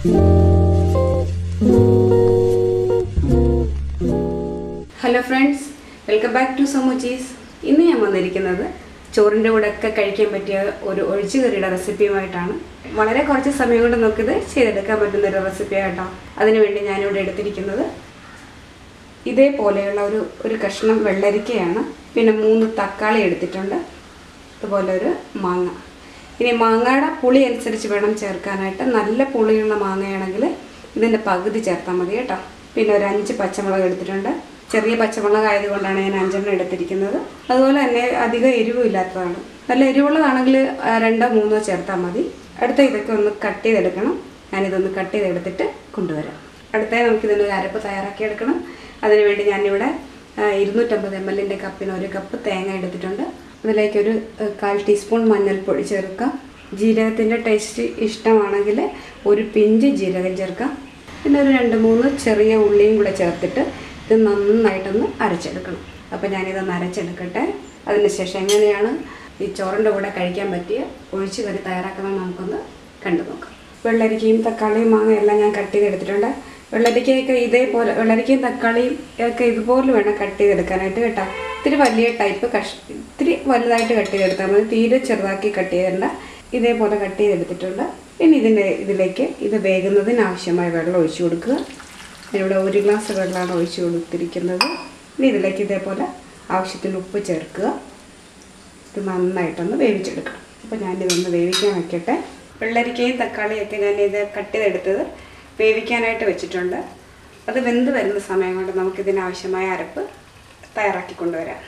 hello friends welcome back to സമൂച്ചീസ് ഇന്ന് ഞാൻ വന്നിരിക്കുന്നത് ചോറിൻ്റെ കൂടെ ഒക്കെ കഴിക്കാൻ പറ്റിയ ഒരു ഒഴിച്ചുകറിയുടെ റെസിപ്പിയുമായിട്ടാണ് വളരെ കുറച്ച് സമയം കൊണ്ട് നമുക്കിത് ചെയ്തെടുക്കാൻ പറ്റുന്ന ഒരു റെസിപ്പി ആയിട്ടോ അതിനുവേണ്ടി ഞാനിവിടെ എടുത്തിരിക്കുന്നത് ഇതേപോലെയുള്ള ഒരു ഒരു കഷ്ണം വെള്ളരിക്കയാണ് പിന്നെ മൂന്ന് തക്കാളി എടുത്തിട്ടുണ്ട് അതുപോലെ ഒരു മാങ്ങ ഇനി മാങ്ങയുടെ പുളി അനുസരിച്ച് വേണം ചേർക്കാനായിട്ട് നല്ല പുളിയുള്ള മാങ്ങയാണെങ്കിൽ ഇതിൻ്റെ പകുതി ചേർത്താൽ മതി കേട്ടോ പിന്നെ ഒരു അഞ്ച് പച്ചമുളക് എടുത്തിട്ടുണ്ട് ചെറിയ പച്ചമുളക് ആയതുകൊണ്ടാണ് ഞാൻ അഞ്ചെണ്ണം എടുത്തിരിക്കുന്നത് അതുപോലെ തന്നെ അധികം എരിവില്ലാത്തതാണ് നല്ല എരിവുള്ളതാണെങ്കിൽ ആ, രണ്ടോ മൂന്നോ ചേർത്താൽ മതി അടുത്ത ഇതൊക്കെ ഒന്ന് കട്ട് ചെയ്തെടുക്കണം ഞാനിതൊന്ന് കട്ട് ചെയ്തെടുത്തിട്ട് കൊണ്ടുവരാം അടുത്തായി നമുക്കിതിനൊരു അരപ്പ് തയ്യാറാക്കി എടുക്കണം അതിനുവേണ്ടി ഞാനിവിടെ ആ, ഇരുന്നൂറ്റമ്പത് എം എല്ലിൻ്റെ കപ്പിന് ഒരു കപ്പ് തേങ്ങ എടുത്തിട്ടുണ്ട് അതിലേക്കൊരു ആ, കാൽ ടീസ്പൂൺ മഞ്ഞൾപ്പൊടി ചേർക്കാം ജീരകത്തിൻ്റെ ടേസ്റ്റ് ഇഷ്ടമാണെങ്കിൽ ഒരു പിഞ്ച് ജീരകം ചേർക്കാം പിന്നെ ഒരു രണ്ട് മൂന്ന് ചെറിയ ഉള്ളിയും കൂടെ ചേർത്തിട്ട് ഇത് നന്നായിട്ടൊന്ന് അരച്ചെടുക്കണം അപ്പോൾ ഞാനിതൊന്ന് അരച്ചെടുക്കട്ടെ അതിനുശേഷം എങ്ങനെയാണ് ഈ ചോറിൻ്റെ കൂടെ കഴിക്കാൻ പറ്റിയ ഒഴിച്ചു കറി തയ്യാറാക്കുന്നത് നമുക്കൊന്ന് കണ്ടു നോക്കാം വെള്ളരിക്കയും തക്കാളിയും മാങ്ങ എല്ലാം ഞാൻ കട്ട് ചെയ്തെടുത്തിട്ടുണ്ട് വെള്ളരിക്കയൊക്കെ ഇതേപോലെ വെള്ളരിക്കയും തക്കാളിയും ഒക്കെ ഇതുപോലെ വേണം കട്ട് ചെയ്തെടുക്കാനായിട്ട് കേട്ടോ ഇത്തിരി വലിയ ടൈപ്പ് കഷ് ഇത്തിരി വലുതായിട്ട് കട്ട് ചെയ്തെടുത്താൽ മതി തീരെ ചെറുതാക്കി കട്ട് ചെയ്തിടണ്ട ഇതേപോലെ കട്ട് ചെയ്തെടുത്തിട്ടുണ്ട് ഇനി ഇതിൻ്റെ ഇതിലേക്ക് ഇത് വേകുന്നതിന് ആവശ്യമായ വെള്ളം ഒഴിച്ചു കൊടുക്കുക ഞാനിവിടെ ഒരു ഗ്ലാസ് വെള്ളമാണ് ഒഴിച്ചു കൊടുത്തിരിക്കുന്നത് ഇനി ഇതിലേക്ക് ഇതേപോലെ ആവശ്യത്തിന് ഉപ്പ് ചേർക്കുക ഇത് നന്നായിട്ടൊന്ന് വേവിച്ചെടുക്കണം അപ്പോൾ ഞാനിതൊന്ന് വേവിക്കാൻ വയ്ക്കട്ടെ വെള്ളരിക്കയും തക്കാളിയൊക്കെ ഞാൻ ഇത് കട്ട് ചെയ്തെടുത്തത് വേവിക്കാനായിട്ട് വെച്ചിട്ടുണ്ട് അത് വെന്ത് വരുന്ന സമയം കൊണ്ട് നമുക്കിതിന് ആവശ്യമായ അരപ്പ് തയ്യാറാക്കി കൊണ്ടുവരാം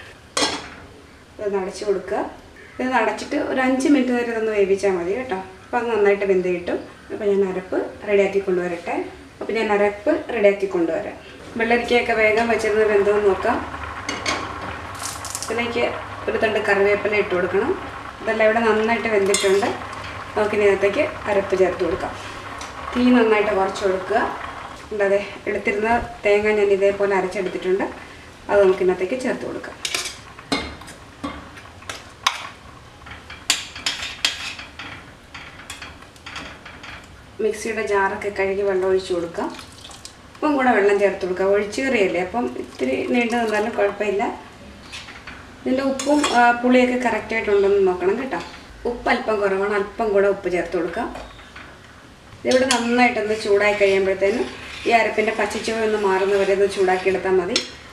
ഇത് അടച്ചു കൊടുക്കുക ഇത് അടച്ചിട്ട് ഒരു അഞ്ച് മിനിറ്റ് വരെ ഇതൊന്ന് വേവിച്ചാൽ മതി കേട്ടോ അപ്പോൾ അത് നന്നായിട്ട് വെന്ത് കിട്ടും അപ്പോൾ ഞാൻ അരപ്പ് റെഡിയാക്കി കൊണ്ടുവരട്ടെ അപ്പോൾ ഞാൻ അരപ്പ് റെഡിയാക്കി കൊണ്ടുവരാം വെള്ളരിക്കയൊക്കെ വേഗം വെച്ചിരുന്ന് വെന്തോന്ന് നോക്കാം ഇതിലേക്ക് ഒരു തണ്ട് കറിവേപ്പില ഇട്ട് കൊടുക്കണം ഇതെല്ലാം ഇവിടെ നന്നായിട്ട് വെന്തിട്ടുണ്ട് നമുക്കിനി ഇതിനകത്തേക്ക് അരപ്പ് ചേർത്ത് കൊടുക്കാം തീ നന്നായിട്ട് കുറച്ച് കൊടുക്കുക അതെ എടുത്തിരുന്ന തേങ്ങ ഞാൻ ഇതേപോലെ അരച്ചെടുത്തിട്ടുണ്ട് അത് നമുക്ക് ഇതിനകത്തേക്ക് ചേർത്ത് കൊടുക്കാം മിക്സിയുടെ ജാറൊക്കെ കഴുകി വെള്ളം ഒഴിച്ച് കൊടുക്കാം ഉപ്പും കൂടെ വെള്ളം ചേർത്ത് കൊടുക്കുക ഒഴിച്ച് കറിയല്ലേ അപ്പം ഇത്തിരി നീണ്ടു നിന്നാലും കുഴപ്പമില്ല ഇതിൻ്റെ ഉപ്പും ആ, പുളിയൊക്കെ കറക്റ്റായിട്ടുണ്ടെന്ന് നോക്കണം കേട്ടോ ഉപ്പ് അല്പം കുറവാണ് അല്പം കൂടെ ഉപ്പ് ചേർത്ത് കൊടുക്കാം ഇതിവിടെ നന്നായിട്ടൊന്ന് ചൂടായി കഴിയുമ്പോഴത്തേനും ഈ അരപ്പിൻ്റെ പച്ചച്ചുവ ഒന്ന് മാറുന്നവരെ ഒന്ന് ചൂടാക്കി എടുത്താൽ മതി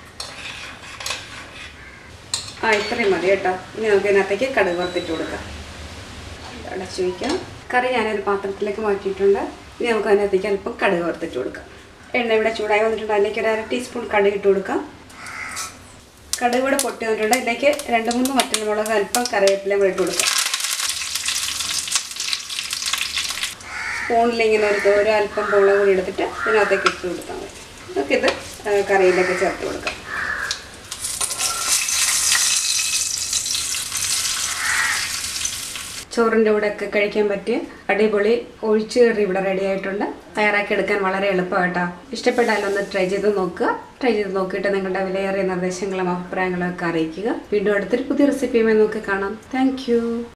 ആ ഇത്രയും മതി കേട്ടോ ഇനി നമുക്ക് ഇതിനകത്തേക്ക് കടുക് വറുത്തിട്ട് കൊടുക്കാം അടച്ചു വയ്ക്കാം കറി ഞാനൊരു പാത്രത്തിലേക്ക് മാറ്റിയിട്ടുണ്ട് ഇനി നമുക്ക് അതിനകത്തേക്ക് അല്പം കടുക് വറുത്തിട്ട് കൊടുക്കാം എണ്ണ ഇവിടെ ചൂടായി വന്നിട്ടുണ്ട് അതിലേക്ക് ഒരു അര ടീസ്പൂൺ കടുക് ഇട്ട് കൊടുക്കാം കടുക് കൂടെ പൊട്ടി വന്നിട്ടുണ്ട് ഇതിലേക്ക് രണ്ട് മൂന്ന് വറ്റൽമുളക് അല്പം കറിവേപ്പിലയും കൂടെ ഇട്ട് കൊടുക്കാം സ്പൂണിൽ ഇങ്ങനെ ഒരു ഒരു അല്പം മുളക് കൂടി എടുത്തിട്ട് ഇതിനകത്തേക്ക് ഇട്ട് കൊടുത്താൽ മതി നമുക്കിത് ആ, കറിയിലേക്ക് ചേർത്ത് കൊടുക്കാം ചോറിൻ്റെ കൂടെ ഒക്കെ കഴിക്കാൻ പറ്റിയ അടിപൊളി ഒഴിച്ചു കറി ഇവിടെ റെഡി ആയിട്ടുണ്ട് തയ്യാറാക്കി എടുക്കാൻ വളരെ എളുപ്പമായിട്ടോ ഇഷ്ടപ്പെട്ടാൽ ഒന്ന് ട്രൈ ചെയ്ത് നോക്കുക ട്രൈ ചെയ്ത് നോക്കിയിട്ട് നിങ്ങളുടെ വിലയേറിയ നിർദ്ദേശങ്ങളും അഭിപ്രായങ്ങളും ഒക്കെ അറിയിക്കുക വീണ്ടും അടുത്തൊരു പുതിയ റെസിപ്പിയുമായി നമുക്ക് കാണാം താങ്ക്